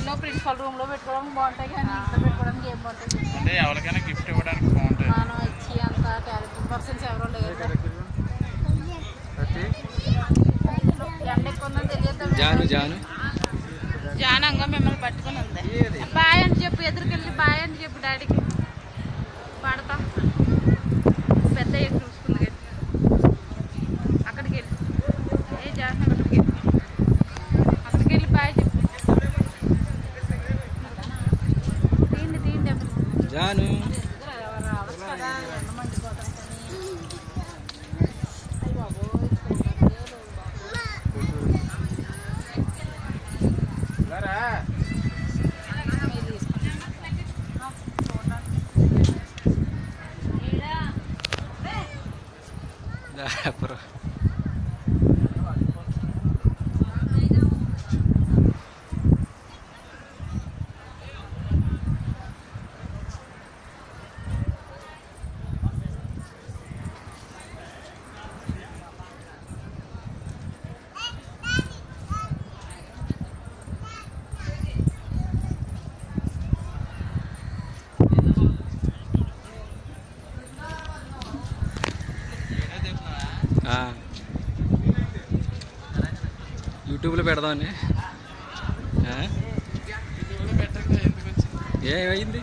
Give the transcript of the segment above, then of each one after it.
హాల్లో principal room లో పెట్టుకోవడానికి బాగుంటాయి కానీ ఇంట్లో పెట్టుకోవడానికి ఏం బాగుంటాయి అంటే ఎవరికైనా గిఫ్ట్ ఇవ్వడానికి బాగుంటుంది మనం ఇచ్చి అంత టాలెంట్ పర్సన్స్ ఎవరో లేరు ఎండ ఎక్కువ ఉందని తెలియదు జాను జాను జానంగా మిమ్మల్ని పట్టుకుని ఉంది బాయ్ అని చెప్పు ఎదురుకెళ్ళి బాయ్ అని చెప్పు డాడీకి పడతా పెద్ద ఎక్కి చూసుకుంది కానీ అక్కడికి వెళ్ళి ఏ జాన్ అక్కడికి వెళ్ళి అక్కడికి వెళ్ళి బాయ్ చెప్పు తీయండి తీయండి అప్పుడు జాను రావచ్చు కదా ఎండ మండిపోతాం అయ్యి బాబోయ్ అప్పుడు ఆ. యూట్యూబ్లో పెడదామని ఆ? ఏమైంది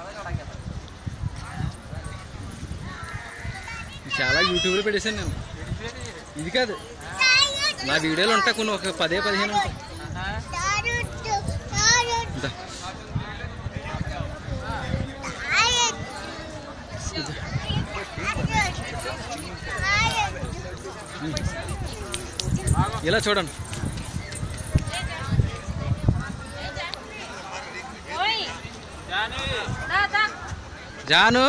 చాలా యూట్యూబ్లో పెట్టేశాను నేను ఇది కాదు నా వీడియోలు ఉంటాయి కొన్ని ఒక పదే పదిహేను ఉంటాయి ఇందా. ఇలా చూడండి ఓయ్ దా దా జాను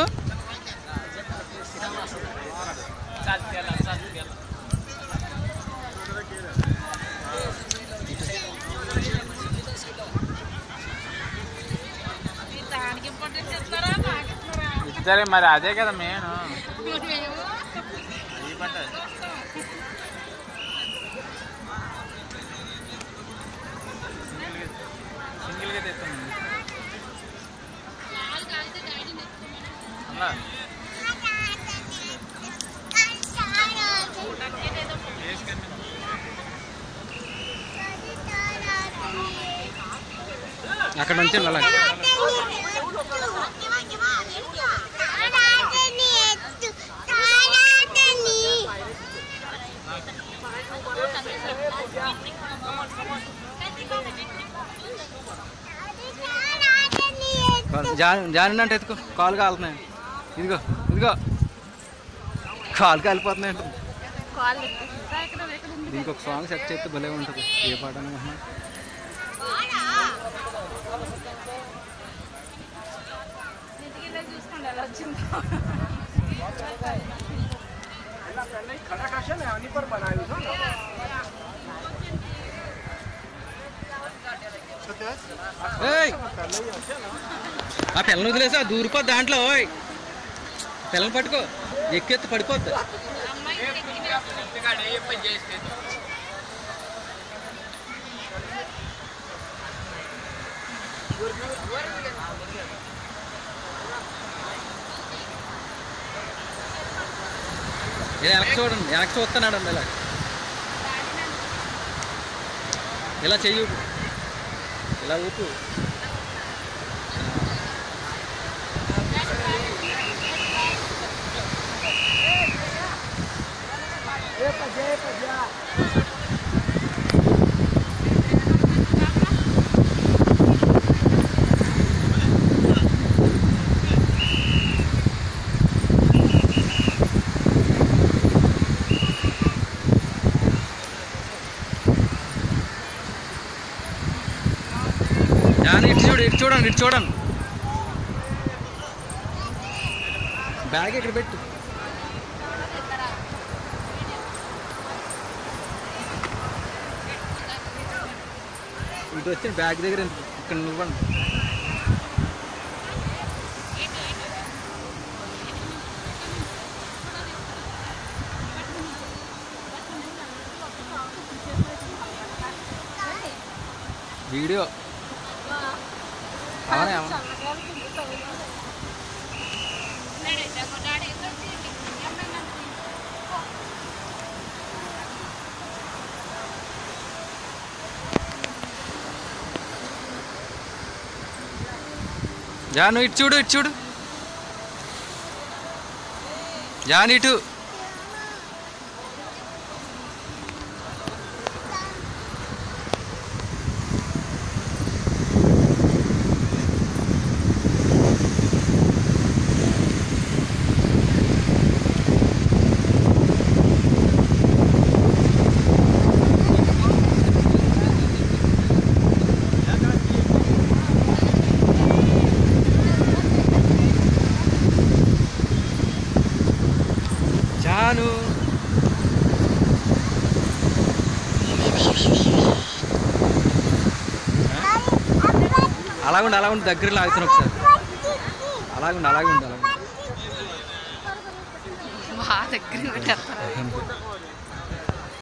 మీరు దానికి ఇంపార్టెంట్ చెప్తారా నాకు ఇస్తారా ఇద్దరే మరి అదే కదా మెయిన్ మేమేమో ఈ పంట సింగిల్గా తెస్తాను అలా అక్కడ నుంచి అలా జాన్ జాన్ అంటే ఎత్తుకో కాలు కాలుతున్నాయి ఇదిగో ఇదిగో కాలు కాలిపోతున్నాయి అంటుంది కాల్ ఎత్తుకుంటా ఇక్కడ ఎక్కడ ఉంది దీనికి ఒక సాంగ్ సెట్ చేస్తే భలే ఉంటుంది ఏ పాట అనుకుంటున్నా ఇంటికి వెళ్ళి చూసుకోండి ఎలా వచ్చిందో ఏయ్! ఆ పిల్లని వదిలేసా దూరిపోద్ది దాంట్లో ఓయ్ పిల్లని పట్టుకో ఎక్కెత్తి పడిపోద్ది ఇది వెనక్కి చూడండి వెనక్కి చూస్తున్నాడు ఇలా ఇలా చెయ్యి ఊపు. ఇలా ఊపు జాన్ ఇటు చూడు ఇటు చూడండి ఇటు చూడండి బ్యాగ్ ఇక్కడ పెట్టు ఇటు వచ్చి బ్యాగ్ దగ్గర ఎందుకు? ఇక్కడ నువ్వండి వీడియో అవునా అవునా జాను ఇటు చూడు ఇటు చూడు జాను ఇటు జాను అలాగుండి అలాగుండి దగ్గర లాగుతున్నా ఒకసారి అలాగుండి అలాగుండి అలాగుండి బాగా దగ్గర పెట్టేస్తారు